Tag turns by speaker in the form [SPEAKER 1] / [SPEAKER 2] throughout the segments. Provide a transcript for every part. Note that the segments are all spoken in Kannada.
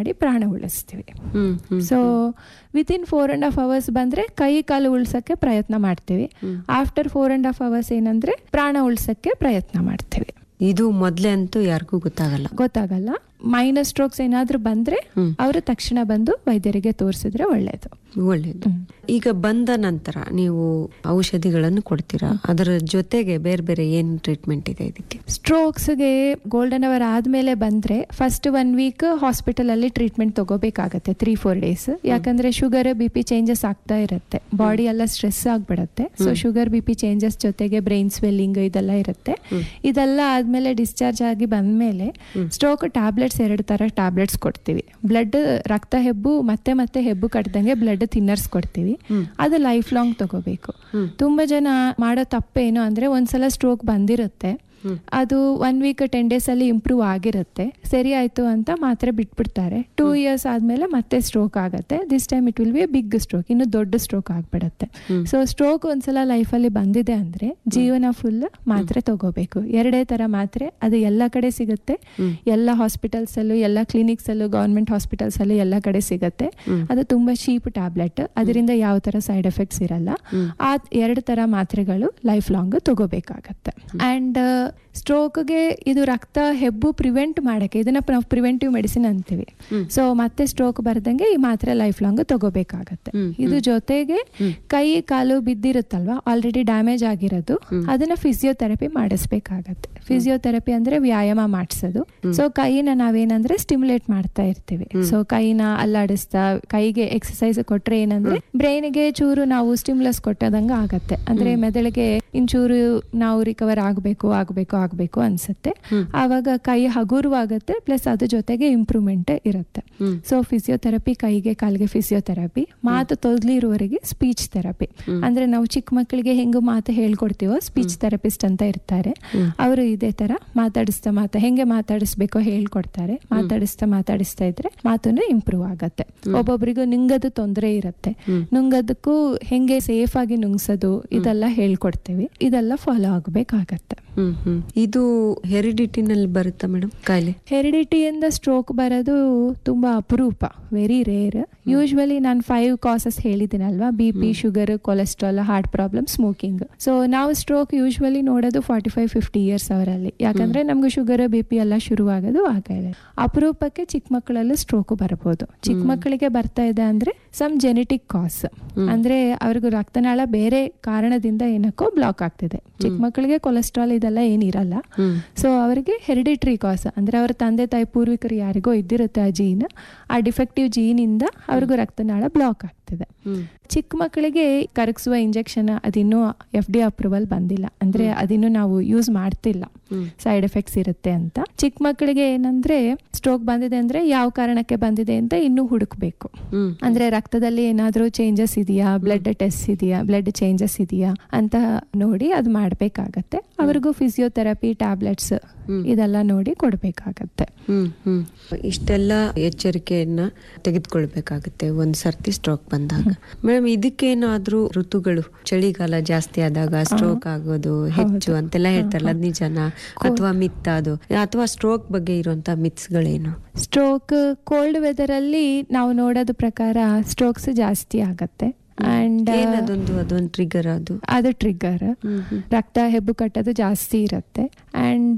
[SPEAKER 1] ಮಾಡಿ ಪ್ರಾಣ ಉಳಿಸ್ತೀವಿ
[SPEAKER 2] hmm hmm
[SPEAKER 1] so within four and half hours ಬಂದರೆ ಕೈ ಕಾಲು ಉಳ್ಸೋಕ್ಕೆ ಪ್ರಯತ್ನ ಮಾಡ್ತೀವಿ after four and half hours ಏನಂದರೆ ಪ್ರಾಣ ಉಳ್ಸೋಕ್ಕೆ ಪ್ರಯತ್ನ ಮಾಡ್ತೀವಿ
[SPEAKER 2] ಇದು ಮೊದ್ಲೇ ಅಂತೂ ಯಾರಿಗೂ ಗೊತ್ತಾಗಲ್ಲ
[SPEAKER 1] ಗೊತ್ತಾಗಲ್ಲ ಮೈನಸ್ ಸ್ಟ್ರೋಕ್ಸ್ ಏನಾದರೂ ಬಂದರೆ ಅವರು ತಕ್ಷಣ ಬಂದು ವೈದ್ಯರಿಗೆ ತೋರಿಸಿದ್ರೆ ಒಳ್ಳೆಯದು
[SPEAKER 2] ಒಳ್ಳೇದು ಈಗ ಬಂದ ನಂತರ ನೀವು ಔಷಧಿಗಳನ್ನು ಕೊಡ್ತೀರಾ ಅದರ ಜೊತೆಗೆ ಬೇರೆ ಬೇರೆ ಏನ್ ಟ್ರೀಟ್ಮೆಂಟ್ ಇದೆ ಇದಕ್ಕೆ
[SPEAKER 1] ಸ್ಟ್ರೋಕ್ಸ್ಗೆ ಗೋಲ್ಡನ್ ಅವರ್ ಆದಮೇಲೆ ಬಂದರೆ ಫಸ್ಟ್ ಒನ್ ವೀಕ್ ಹಾಸ್ಪಿಟಲಲ್ಲಿ ಟ್ರೀಟ್ಮೆಂಟ್ ತಗೋಬೇಕಾಗತ್ತೆ ತ್ರೀ ಫೋರ್ ಡೇಸ್ ಯಾಕಂದರೆ ಶುಗರ್ ಬಿ ಪಿ ಚೇಂಜಸ್ ಆಗ್ತಾ ಇರುತ್ತೆ ಬಾಡಿ ಎಲ್ಲ ಸ್ಟ್ರೆಸ್ ಆಗಿಬಿಡುತ್ತೆ so sugar B P changes ಜೊತೆಗೆ ಬ್ರೈನ್ ಸ್ವೆಲ್ಲಿಂಗ್ ಇದೆಲ್ಲ ಇರುತ್ತೆ ಇದೆಲ್ಲ ಆದಮೇಲೆ ಡಿಸ್ಚಾರ್ಜ್ ಆಗಿ ಬಂದಮೇಲೆ ಸ್ಟ್ರೋಕ್ ಟ್ಯಾಬ್ಲೆಟ್ಸ್ ಎರಡು ಥರ ಟ್ಯಾಬ್ಲೆಟ್ಸ್ ಕೊಡ್ತೀವಿ ಬ್ಲಡ್ ರಕ್ತ ಹೆಬ್ಬು ಮತ್ತೆ ಮತ್ತೆ ಹೆಬ್ಬು ಕಟ್ಟದಂಗೆ ಬ್ಲಡ್ ಥಿನ್ನರ್ಸ್ ಕೊಡ್ತೀವಿ ಅದು ಲೈಫ್ ಲಾಂಗ್ ತಗೋಬೇಕು ತುಂಬಾ ಜನ ಮಾಡೋ ತಪ್ಪೇನು ಅಂದ್ರೆ ಒಂದ್ಸಲ ಸ್ಟ್ರೋಕ್ ಬಂದಿರುತ್ತೆ ಅದು ಒನ್ ವೀಕ್ ಟೆನ್ ಡೇಸ್ ಅಲ್ಲಿ ಇಂಪ್ರೂವ್ ಆಗಿರುತ್ತೆ ಸರಿ ಆಯ್ತು ಅಂತ ಮಾತ್ರೆ ಬಿಟ್ಬಿಡ್ತಾರೆ ಟೂ ಇಯರ್ಸ್ ಆದ್ಮೇಲೆ ಮತ್ತೆ ಸ್ಟ್ರೋಕ್ ಆಗುತ್ತೆ this time it will be big stroke ಇನ್ನು ದೊಡ್ಡ ಸ್ಟ್ರೋಕ್ ಆಗ್ಬಿಡುತ್ತೆ ಸೊ ಸ್ಟ್ರೋಕ್ ಒಂದ್ಸಲ ಲೈಫಲ್ಲಿ ಬಂದಿದೆ ಅಂದ್ರೆ ಜೀವನ ಫುಲ್ ಮಾತ್ರೆ ತಗೋಬೇಕು ಎರಡೇ ತರ ಮಾತ್ರೆ ಅದು ಎಲ್ಲ ಕಡೆ ಸಿಗುತ್ತೆ ಎಲ್ಲ ಹಾಸ್ಪಿಟಲ್ಸ್ ಅಲ್ಲೂ ಎಲ್ಲ ಕ್ಲಿನಿಕ್ಸ್ ಅಲ್ಲೂ ಗೌರ್ಮೆಂಟ್ ಹಾಸ್ಪಿಟಲ್ಸ್ ಅಲ್ಲೂ ಎಲ್ಲ ಕಡೆ ಸಿಗುತ್ತೆ ಅದು ತುಂಬಾ ಚೀಪ್ ಟ್ಯಾಬ್ಲೆಟ್ ಅದರಿಂದ ಯಾವ ತರ ಸೈಡ್ ಎಫೆಕ್ಟ್ಸ್ ಇರಲ್ಲ ಆ ಎರಡು ತರ ಮಾತ್ರೆಗಳು ಲೈಫ್ ಲಾಂಗ್ ತಗೋಬೇಕಾಗತ್ತೆ ಅಂಡ್ ಸ್ಟ್ರೋಕ್ಗೆ ಇದು ರಕ್ತ ಹೆಬ್ಬು ಪ್ರಿವೆಂಟ್ ಮಾಡಕ್ಕೆ ಇದನ್ನ ನಾವು ಪ್ರಿವೆಂಟಿವ್ ಮೆಡಿಸಿನ್ ಅಂತೀವಿ ಸೊ ಮತ್ತೆ ಸ್ಟ್ರೋಕ್ ಬರ್ದಂಗೆ ಈ ಮಾತ್ರೆ ಲೈಫ್ ಲಾಂಗ್ ತಗೋಬೇಕಾಗತ್ತೆ ಇದು ಜೊತೆಗೆ ಕೈ ಕಾಲು ಬಿದ್ದಿರುತ್ತಲ್ವಾ ಆಲ್ರೆಡಿ ಡ್ಯಾಮೇಜ್ ಆಗಿರೋದು ಅದನ್ನ ಫಿಸಿಯೋಥೆರಪಿ ಮಾಡಿಸ್ಬೇಕಾಗತ್ತೆ ಫಿಸಿಯೋಥೆರಪಿ ಅಂದ್ರೆ ವ್ಯಾಯಾಮ ಮಾಡಿಸೋದು ಸೊ ಕೈನ ನಾವೇನಂದ್ರೆ ಸ್ಟಿಮ್ಯುಲೇಟ್ ಮಾಡ್ತಾ ಇರ್ತೀವಿ ಸೊ ಕೈನ ಅಲ್ಲಾಡಿಸ್ತಾ ಕೈಗೆ ಎಕ್ಸಸೈಸ್ ಕೊಟ್ರೆ ಏನಂದ್ರೆ ಬ್ರೈನ್ಗೆ ಚೂರು ನಾವು ಸ್ಟಿಮ್ಯುಲಸ್ ಕೊಟ್ಟದಂಗ ಆಗತ್ತೆ ಅಂದ್ರೆ ಮೆದುಳಿಗೆ ಇಂಚೂರು ನಾವು ರಿಕವರ್ ಆಗಬೇಕು ಆಗಬೇಕು ಆಗಬೇಕು ಅನ್ಸುತ್ತೆ ಆವಾಗ ಕೈ ಹಗುರವಾಗುತ್ತೆ ಪ್ಲಸ್ ಅದ್ರ ಜೊತೆಗೆ ಇಂಪ್ರೂವ್ಮೆಂಟ್ ಇರುತ್ತೆ ಸೊ ಫಿಸಿಯೋಥೆರಪಿ ಕೈಗೆ ಕಾಲಿಗೆ ಫಿಸಿಯೋಥೆರಪಿ ಮಾತು ತೊದಲಿರುವವರೆಗೆ ಸ್ಪೀಚ್ ಥೆರಪಿ ಅಂದ್ರೆ ನಾವು ಚಿಕ್ಕ ಮಕ್ಕಳಿಗೆ ಹೆಂಗ್ ಮಾತು ಹೇಳ್ಕೊಡ್ತೀವೋ ಸ್ಪೀಚ್ ಥೆರಪಿಸ್ಟ್ ಅಂತ ಇರ್ತಾರೆ ಅವರು ಇದೇ ತರ ಮಾತಾಡಿಸ್ತಾ ಮಾತಾ ಹೆಂಗೆ ಮಾತಾಡಿಸ್ಬೇಕೋ ಹೇಳ್ಕೊಡ್ತಾರೆ ಮಾತಾಡಿಸ್ತಾ ಮಾತಾಡಿಸ್ತಾ ಇದ್ರೆ ಮಾತುನು ಇಂಪ್ರೂವ್ ಆಗತ್ತೆ ಒಬ್ಬೊಬ್ರಿಗೂ ನುಂಗದು ತೊಂದರೆ ಇರುತ್ತೆ ನುಂಗದಕ್ಕೂ ಹೆಂಗೆ ಸೇಫ್ ಆಗಿ ನುಂಗ್ಸೋದು ಇದೆಲ್ಲ ಹೇಳ್ಕೊಡ್ತೀವಿ ಇದೆಲ್ಲ ಫಾಲೋ ಆಗ್ಬೇಕಾಗತ್ತೆ
[SPEAKER 2] ಹ್ಮ್ ಹ್ಮ್ ಇದು ಹೆರಿಡಿಟಿನಲ್ಲಿ ಬರುತ್ತಾ ಮೇಡಮ್ ಕಾಯಿಲೆ
[SPEAKER 1] ಹೆರಿಡಿಟಿಯಿಂದ ಸ್ಟ್ರೋಕ್ ಬರೋದು ತುಂಬಾ ಅಪರೂಪ ವೆರಿ ರೇರ್ ಯೂಶ್ವಲಿ ನಾನು ಫೈವ್ ಕಾಸಸ್ ಹೇಳಿದ್ದೀನಲ್ವಾ B P sugar cholesterol heart problem smoking so ನಾವು ಸ್ಟ್ರೋಕ್ ಯೂಶ್ವಲಿ ನೋಡೋದು ಫಾರ್ಟಿ ಫೈವ್ ಫಿಫ್ಟಿ ಇಯರ್ಸ್ ಅವರಲ್ಲಿ ಯಾಕಂದ್ರೆ ನಮ್ಗೆ ಶುಗರ್ ಬಿ ಪಿ ಎಲ್ಲ ಶುರುವಾಗೋದು ಆ ಕಾಯಿಲೆ ಅಪರೂಪಕ್ಕೆ ಚಿಕ್ಕ ಮಕ್ಕಳಲ್ಲೂ ಸ್ಟ್ರೋಕ್ ಬರಬಹುದು ಚಿಕ್ಕ ಮಕ್ಕಳಿಗೆ ಬರ್ತಾ ಇದೆ ಅಂದ್ರೆ ಸಮ್ ಜೆನೆಟಿಕ್ ಕಾಸ್ ಅಂದ್ರೆ ಅವ್ರಿಗೂ ರಕ್ತನಾಳ ಬೇರೆ ಕಾರಣದಿಂದ ಏನಕ್ಕೋ ಬ್ಲಾಕ್ ಆಗ್ತಿದೆ ಚಿಕ್ಕ ಮಕ್ಕಳಿಗೆ ಕೊಲೆಸ್ಟ್ರಾಲ್ ಇದೆಲ್ಲ ಏನಿರಲ್ಲ ಸೊ ಅವರಿಗೆ ಹೆರಿಡಿಟ್ರಿ ಕಾಸ್ ಅಂದ್ರೆ ಅವರ ತಂದೆ ತಾಯಿ ಪೂರ್ವಿಕರು ಯಾರಿಗೋ ಇದ್ದಿರುತ್ತೆ ಆ ಜೀನ್ ಆ ಡಿಫೆಕ್ಟಿವ್ ಜೀನ್ ಇಂದ ಅವ್ರಿಗೂ ರಕ್ತನಾಳ ಬ್ಲಾಕ್ ಆಗ್ತಿದೆ ಚಿಕ್ಕ ಮಕ್ಕಳಿಗೆ ಕರಗಿಸುವ ಇಂಜೆಕ್ಷನ್ ಅದಿನ್ನೂ ಎಫ್ ಡಿ ಅಪ್ರೂವಲ್ ಬಂದಿಲ್ಲ ಅಂದ್ರೆ ಅದಿನ್ನೂ ನಾವು ಯೂಸ್ ಮಾಡ್ತಿಲ್ಲ ಸೈಡ್ ಎಫೆಕ್ಟ್ಸ್ ಇರುತ್ತೆ ಅಂತ ಚಿಕ್ಕ ಮಕ್ಕಳಿಗೆ ಏನಂದ್ರೆ ಸ್ಟ್ರೋಕ್ ಬಂದಿದೆ ಅಂದ್ರೆ ಯಾವ ಕಾರಣಕ್ಕೆ ಬಂದಿದೆ ಅಂತ ಇನ್ನೂ ಹುಡುಕ್ಬೇಕು ಅಂದ್ರೆ ರಕ್ತದಲ್ಲಿ ಏನಾದ್ರೂ ಚೇಂಜಸ್ ಇದೆಯಾ ಬ್ಲಡ್ ಟೆಸ್ಟ್ ಇದೆಯಾ ಬ್ಲಡ್ ಚೇಂಜಸ್ ಇದೆಯಾ ಅಂತ ನೋಡಿ ಅದು ಮಾಡ್ಬೇಕಾಗತ್ತೆ ಅವ್ರಿಗೂ ಫಿಸಿಯೋಥೆರಪಿ ಟ್ಯಾಬ್ಲೆಟ್ಸ್ ಇದೆಲ್ಲ ನೋಡಿ ಕೊಡ್ಬೇಕಾಗತ್ತೆ
[SPEAKER 2] ಹ್ಮ್ ಹ್ಮ್ ಇಷ್ಟೆಲ್ಲ ಎಚ್ಚರಿಕೆಯನ್ನ ತೆಗೆದುಕೊಳ್ಬೇಕಾಗುತ್ತೆ ಒಂದ್ ಸರ್ತಿ ಸ್ಟ್ರೋಕ್ ಬಂದಾಗ ಮೇಡಮ್ ಇದಕ್ಕೇನಾದ್ರೂ ಋತುಗಳು ಚಳಿಗಾಲ ಜಾಸ್ತಿ ಆದಾಗ ಸ್ಟ್ರೋಕ್ ಆಗೋದು ಹೆಚ್ಚು ಅಂತೆಲ್ಲ ಹೇಳ್ತಾರಲ್ಲ ಅದ್ ನಿಜನಾ ಅಥವಾ ಮಿತ್ ಅದು ಅಥವಾ ಸ್ಟ್ರೋಕ್ ಬಗ್ಗೆ ಇರುವಂತ ಮಿತ್ಸ್ ಗಳೇನು
[SPEAKER 1] ಸ್ಟ್ರೋಕ್ ಕೋಲ್ಡ್ ವೆದರ್ ಅಲ್ಲಿ ನಾವು ನೋಡೋದ ಪ್ರಕಾರ ಸ್ಟ್ರೋಕ್ಸ್ ಜಾಸ್ತಿ ಆಗತ್ತೆ ಅಂಡ್
[SPEAKER 2] ಏನದೊಂದು ಅದೊಂದು ಟ್ರಿಗರ್ ಅದು
[SPEAKER 1] ಅದು ಟ್ರಿಗರ್ ರಕ್ತ ಹೆಬ್ಬು ಕಟ್ಟೋದು ಜಾಸ್ತಿ ಇರುತ್ತೆ ಅಂಡ್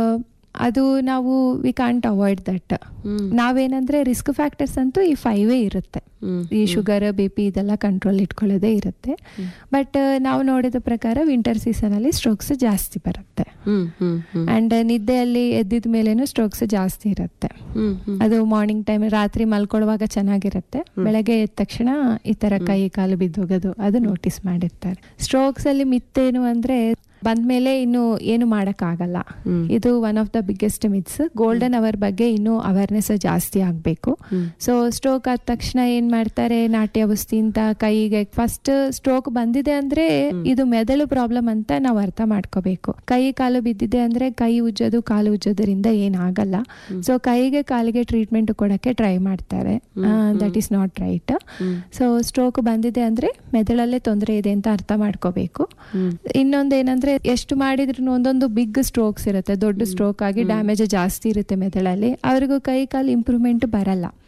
[SPEAKER 1] ಅದು ನಾವು ವಿ ಕಾಂಟ್ ಅವಾಯ್ಡ್ ದಟ್ ನಾವೇನಂದ್ರೆ ರಿಸ್ಕ್ ಫ್ಯಾಕ್ಟರ್ಸ್ ಅಂತೂ ಈ ಫೈವೇ ಇರುತ್ತೆ ಈ ಶುಗರ್ ಬಿ ಪಿ ಇದೆಲ್ಲ ಕಂಟ್ರೋಲ್ ಇಟ್ಕೊಳ್ಳೋದೇ ಇರುತ್ತೆ ಬಟ್ ನಾವು ನೋಡಿದ ಪ್ರಕಾರ ವಿಂಟರ್ ಸೀಸನ್ ಅಲ್ಲಿ ಸ್ಟ್ರೋಕ್ಸ್ ಜಾಸ್ತಿ ಬರುತ್ತೆ ಅಂಡ್ ನಿದ್ದೆಯಲ್ಲಿ ಎದ್ದಿದ ಮೇಲೇನು ಸ್ಟ್ರೋಕ್ಸ್ ಜಾಸ್ತಿ ಇರುತ್ತೆ ಅದು ಮಾರ್ನಿಂಗ್ ಟೈಮ್ ರಾತ್ರಿ ಮಲ್ಕೊಳ್ಳುವಾಗ ಚೆನ್ನಾಗಿರುತ್ತೆ ಬೆಳಗ್ಗೆ ಎದ್ದ ತಕ್ಷಣ ಈ ತರ ಕೈ ಕಾಲು ಬಿದ್ದೋಗೋದು ಅದು ನೋಟಿಸ್ ಮಾಡಿರ್ತಾರೆ ಸ್ಟ್ರೋಕ್ಸ್ ಅಲ್ಲಿ ಮಿತ್ತೇನು ಅಂದ್ರೆ ಬಂದ್ಮೇಲೆ ಇನ್ನು ಏನು ಆಗಲ್ಲ ಇದು one of the biggest myths golden hour ಬಗ್ಗೆ ಇನ್ನೂ ಅವೇರ್ನೆಸ್ ಜಾಸ್ತಿ ಆಗಬೇಕು ಸೊ ಸ್ಟ್ರೋಕ್ ಆದ ತಕ್ಷಣ ಏನ್ ಮಾಡ್ತಾರೆ ನಾಟ್ಯ ಔಷಧಿ ಅಂತ ಕೈಗೆ ಫಸ್ಟ್ ಸ್ಟ್ರೋಕ್ ಬಂದಿದೆ ಅಂದ್ರೆ ಇದು ಮೆದುಳು ಪ್ರಾಬ್ಲಮ್ ಅಂತ ನಾವು ಅರ್ಥ ಮಾಡ್ಕೋಬೇಕು ಕೈ ಕಾಲು ಬಿದ್ದಿದೆ ಅಂದ್ರೆ ಕೈ ಉಜ್ಜೋದು ಕಾಲು ಉಜ್ಜೋದ್ರಿಂದ ಏನಾಗಲ್ಲ ಸೊ ಕೈಗೆ ಕಾಲಿಗೆ ಟ್ರೀಟ್ಮೆಂಟ್ ಕೊಡಕ್ಕೆ ಟ್ರೈ ಮಾಡ್ತಾರೆ that is not right so stroke ಬಂದಿದೆ ಅಂದ್ರೆ ಮೆದುಳಲ್ಲೇ ತೊಂದರೆ ಇದೆ ಅಂತ ಅರ್ಥ ಮಾಡ್ಕೋಬೇಕು ಇನ್ನೊಂದೇನಂದ್ರೆ ಎಷ್ಟು ಮಾಡಿದ್ರು ಒಂದೊಂದು ಬಿಗ್ ಸ್ಟ್ರೋಕ್ಸ್ ಇರುತ್ತೆ ದೊಡ್ಡ ಸ್ಟ್ರೋಕ್ ಆಗಿ ಡ್ಯಾಮೇಜ್ ಜಾಸ್ತಿ ಇರುತ್ತೆ ಮೆದುಳಲ್ಲಿ ಅವ್ರಿಗೂ ಕೈ ಕಾಲು ಇಂಪ್ರೂವ್ಮೆಂಟ್ ಬರಲ್ಲ